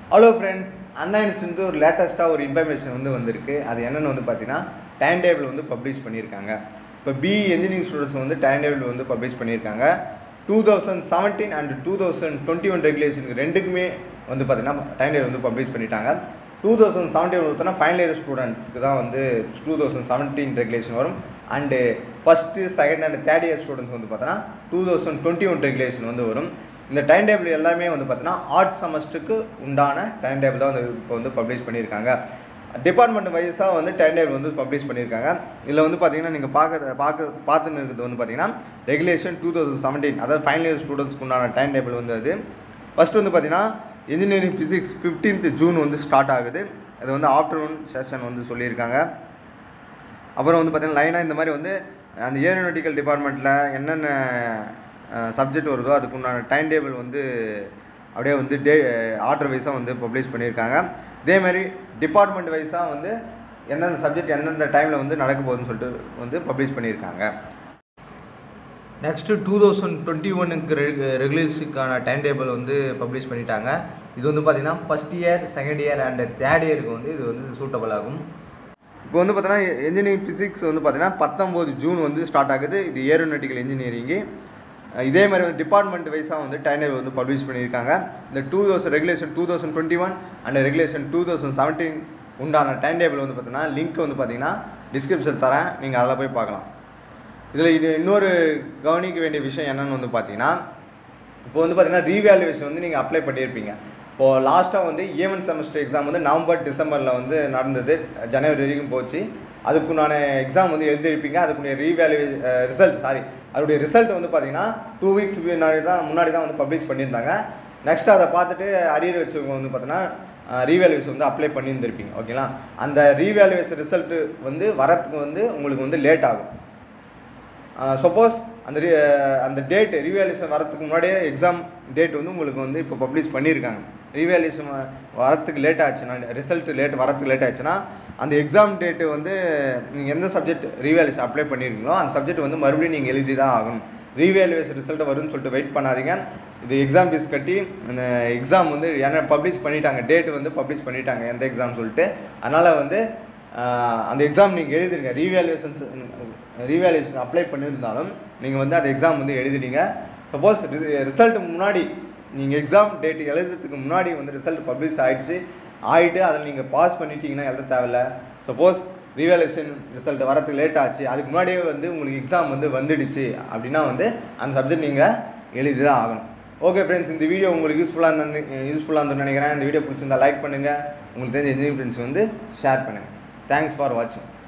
hello friends அண்ணா institute ஒரு லேட்டஸ்ட்டாக ஒரு இன்ஃபர்மேஷன் வந்து வந்திருக்கு அது என்னென்னு வந்து பார்த்தீங்கன்னா டைம் டேபிள் வந்து பப்ளிஷ் பண்ணியிருக்காங்க இப்போ பி இன்ஜினியரிங் ஸ்டூடெண்ட்ஸ் வந்து டைம் டேபிள் வந்து பப்ளிஷ் பண்ணியிருக்காங்க two thousand seventeen and two thousand twenty one ரெகுலேஷனுக்கு ரெண்டுக்குமே வந்து பார்த்தீங்கன்னா டைம் டேபிள் வந்து பப்ளிஷ் பண்ணிட்டாங்க டூ தௌசண்ட் செவன்டீன் பார்த்தோன்னா ஃபைனல் இயர் ஸ்டூடெண்ட்ஸ்க்கு தான் வந்து டூ தௌசண்ட் செவன்டீன் ரெகுலேஷன் வரும் and first second and third year students வந்து பார்த்தோன்னா two thousand twenty one regulation வந்து வரும் இந்த டைம் டேபிள் எல்லாமே வந்து பார்த்தீங்கன்னா ஆர்ட் செமஸ்டருக்கு உண்டான டைம் டேபிள் தான் வந்து இப்போ வந்து பப்ளிஷ் பண்ணியிருக்காங்க டிபார்ட்மெண்ட் வைஸாக வந்து டைம் டேபிள் வந்து பப்ளிஷ் பண்ணியிருக்காங்க இதில் வந்து பார்த்தீங்கன்னா நீங்கள் பார்க்க பார்க்க பார்த்துன்னு இருக்கிறது வந்து பார்த்தீங்கன்னா ரெகுலேஷன் டூ தௌசண்ட் செவன்டீன் அதாவது ஃபைனல் இயர் ஸ்டூடெண்ட்ஸ்க்கு உண்டான டைம் டேபிள் வந்து அது ஃபஸ்ட்டு வந்து பார்த்தீங்கன்னா இன்ஜினியரிங் ஃபிசிக்ஸ் ஃபிஃப்டீன்த் ஜூன் வந்து ஸ்டார்ட் ஆகுது அது வந்து ஆஃப்டர்நூன் செஷன் வந்து சொல்லியிருக்காங்க அப்புறம் வந்து பார்த்தீங்கன்னா லைனாக இந்த மாதிரி வந்து அந்த ஏரோநாட்டிக்கல் டிபார்ட்மெண்ட்டில் என்னென்ன சப்ஜெக்ட் வருதோ அதுக்கு உண்டான டைம் டேபிள் வந்து அப்படியே வந்து டே ஆர்டர் வைஸாக வந்து பப்ளிஷ் பண்ணியிருக்காங்க இதேமாரி டிபார்ட்மெண்ட் வைஸாக வந்து எந்தெந்த சப்ஜெக்ட் எந்தெந்த டைமில் வந்து நடக்க போகுதுன்னு சொல்லிட்டு வந்து பப்ளிஷ் பண்ணியிருக்காங்க நெக்ஸ்ட்டு டூ தௌசண்ட் டுவெண்ட்டி ஒனுக்கு ரெகுலேஷனுக்கான டைம் டேபிள் வந்து பப்ளிஷ் பண்ணிட்டாங்க இது வந்து பார்த்திங்கன்னா first year second year and third இயருக்கு வந்து இது வந்து சூட்டபிள் ஆகும் இப்போ வந்து பார்த்தீங்கன்னா இன்ஜினியரிங் ஃபிசிக்ஸ் வந்து பார்த்தீங்கன்னா பத்தொம்போது ஜூன் வந்து ஸ்டார்ட் ஆகுது இது ஏரோநாட்டிக்கல் இன்ஜினியரிங்கு இதே மாதிரி வந்து டிபார்ட்மெண்ட் வைஸாக வந்து டைம் டேபிள் வந்து பப்ளிஷ் பண்ணியிருக்காங்க இந்த two thousand regulation two thousand twenty one and regulation two thousand seventeen உண்டான டைம் டேபிள் வந்து பார்த்தீங்கன்னா லிங்க் வந்து பார்த்தீங்கன்னா டிஸ்கிரிப்ஷன் தரேன் நீங்கள் அதில் போய் பார்க்கலாம் இதில் இது இன்னொரு கவனிக்க வேண்டிய விஷயம் என்னென்னு வந்து பார்த்தீங்கன்னா இப்போ வந்து பார்த்தீங்கன்னா ரீவேல்யூவேஷன் வந்து நீங்கள் அப்ளை பண்ணியிருப்பீங்க இப்போது லாஸ்ட்டாக வந்து ஏவன் செமஸ்டர் எக்ஸாம் வந்து நவம்பர் டிசம்பரில் வந்து நடந்தது ஜனவரி வரைக்கும் போச்சு அதுக்குண்டான எக்ஸாம் வந்து எழுதியிருப்பீங்க அதுக்குடைய ரீவேல்யூ ரிசல்ட் சாரி அதோடைய ரிசல்ட் வந்து பார்த்தீங்கன்னா டூ வீக்ஸ் முன்னாடி தான் முன்னாடி தான் வந்து பப்ளிஷ் பண்ணியிருந்தாங்க நெக்ஸ்ட் அதை பார்த்துட்டு அரியர் வச்சவங்க வந்து பார்த்தீங்கன்னா ரீவேல்யூவேஷன் வந்து அப்ளை பண்ணியிருந்திருப்பீங்க ஓகேங்களா அந்த ரீவேல்யூவேஷன் ரிசல்ட்டு வந்து வரத்துக்கு வந்து உங்களுக்கு வந்து லேட் ஆகும் சப்போஸ் அந்த அந்த டேட் ரிவேல்யூஷன் வரத்துக்கு முன்னாடியே எக்ஸாம் டேட் வந்து உங்களுக்கு வந்து இப்போ பப்ளிஷ் பண்ணியிருக்காங்க ரீவேல்யூஷன் வரத்துக்கு லேட் ஆச்சுன்னா ரிசல்ட் லேட் வரத்துக்கு லேட் ஆச்சுன்னா அந்த எக்ஸாம் டேட்டு வந்து நீங்கள் எந்த சப்ஜெக்ட் ரீவேல்யூஷன் அப்ளை பண்ணியிருக்கீங்களோ அந்த சப்ஜெக்ட் வந்து மறுபடியும் நீங்கள் எழுதி தான் ஆகணும் ரீவேல்யூவேஷன் ரிசல்ட் வரும்னு சொல்லிட்டு வெயிட் பண்ணாதீங்க இது எக்ஸாம் ஃபீஸ் கட்டி அந்த எக்ஸாம் வந்து என்ன பப்ளிஷ் பண்ணிட்டாங்க டேட் வந்து பப்ளிஷ் பண்ணிட்டாங்க எந்த எக்ஸாம் சொல்லிட்டு அதனால் வந்து அந்த எக்ஸாம் நீங்கள் எழுதுங்க ரீவேல்யூஷன்ஸ் ரீவேல்யூஷன் அப்ளை பண்ணியிருந்தாலும் நீங்கள் வந்து அந்த எக்ஸாம் வந்து எழுதிட்டீங்க சப்போஸ் ரிசல்ட் முன்னாடி நீங்கள் எக்ஸாம் டேட் எழுதுறதுக்கு முன்னாடி வந்து ரிசல்ட் பப்ளிஷ் ஆகிடுச்சு ஆகிட்டு அதில் நீங்கள் பாஸ் பண்ணிட்டீங்கன்னா எழுத தேவையில்ல சப்போஸ் ரீவேல்யூஷன் ரிசல்ட் வரத்துக்கு லேட் ஆச்சு அதுக்கு முன்னாடியே வந்து உங்களுக்கு எக்ஸாம் வந்து வந்துடுச்சு அப்படின்னா வந்து அந்த சப்ஜெக்ட் நீங்கள் எழுதி தான் ஆகணும் ஓகே ஃப்ரெண்ட்ஸ் இந்த வீடியோ உங்களுக்கு யூஸ்ஃபுல்லாக இருந்து யூஸ்ஃபுல்லாக இருந்துன்னு நினைக்கிறேன் இந்த வீடியோ பிடிச்சிருந்தா லைக் பண்ணுங்கள் உங்களுக்கு தெரிஞ்ச இன்ஜினியரிங் ஃப்ரெண்ட்ஸ் வந்து ஷேர் பண்ணுங்கள் தேங்க்ஸ் ஃபார் வாட்சிங்